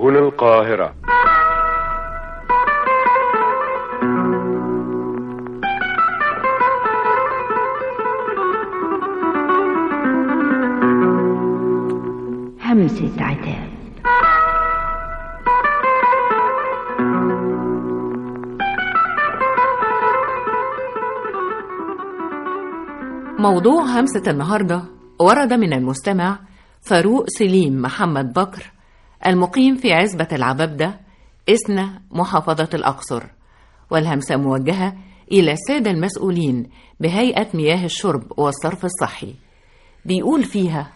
هنا القاهرة همسة عتاب موضوع همسة النهاردة ورد من المستمع فاروق سليم محمد بكر المقيم في عزبة العببدة إسنا محافظة الأقصر والهمسة موجهة إلى السادة المسؤولين بهيئة مياه الشرب والصرف الصحي بيقول فيها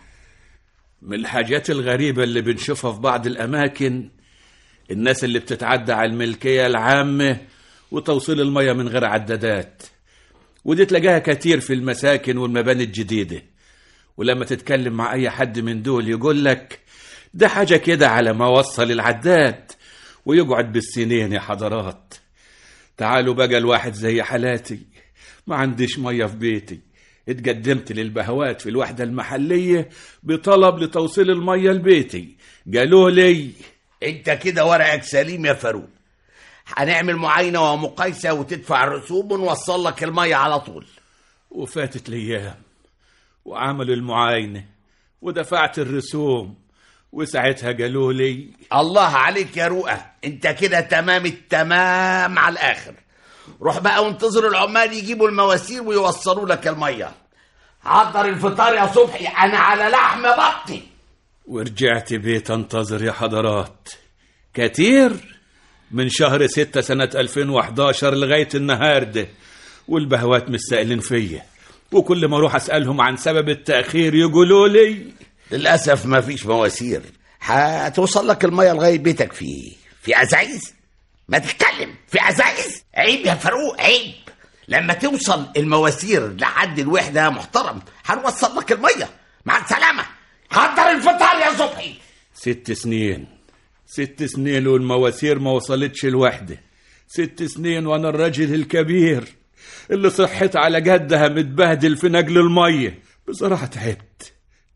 من الحاجات الغريبة اللي بنشوفها في بعض الأماكن الناس اللي بتتعدى على الملكية العامة وتوصيل المية من غير عدادات ودي تلاقيها كتير في المساكن والمباني الجديدة ولما تتكلم مع أي حد من دول يقول لك ده حاجة كده على ما وصل العداد ويقعد بالسنين يا حضرات تعالوا بقى الواحد زي حالاتي ما عنديش مية في بيتي اتقدمت للبهوات في الوحدة المحلية بطلب لتوصيل المية لبيتي قالوا لي انت كده ورقك سليم يا فاروق هنعمل معاينة ومقايسة وتدفع الرسوم ونوصل لك المية على طول وفاتت الأيام وعملوا المعاينة ودفعت الرسوم وساعتها قالوا لي الله عليك يا رؤى انت كده تمام التمام على الاخر روح بقى وانتظر العمال يجيبوا المواسير ويوصلوا لك المية حضر الفطار يا صبحي انا على لحم بطني ورجعت بيت انتظر يا حضرات كتير من شهر ستة سنة 2011 لغاية النهاردة والبهوات مستقلين فيا وكل ما اروح اسألهم عن سبب التأخير يقولوا لي للأسف ما فيش مواسير هتوصل لك المية لغاية بيتك في في أزايز ما تتكلم في أزايز عيب يا فاروق عيب لما توصل المواسير لحد الوحدة يا محترم هنوصل لك المية مع السلامة حضر الفطار يا صبحي ست سنين ست سنين والمواسير ما وصلتش الوحدة ست سنين وانا الراجل الكبير اللي صحت على جدها متبهدل في نجل المية بصراحة تعبت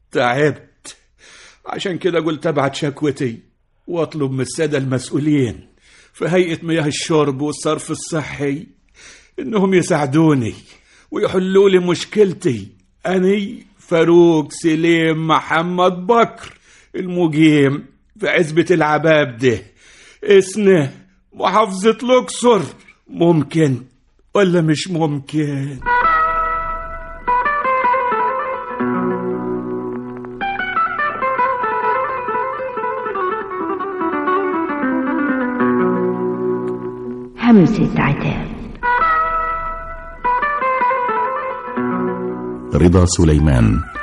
تعبت عشان كده قلت ابعت شكوتي واطلب من السادة المسؤولين في هيئة مياه الشرب والصرف الصحي انهم يساعدوني ويحلوا لي مشكلتي اني فاروق سليم محمد بكر المقيم في عزبة العباب ده اسنه محافظة الأقصر ممكن ولا مش ممكن همسة عتاب رضا سليمان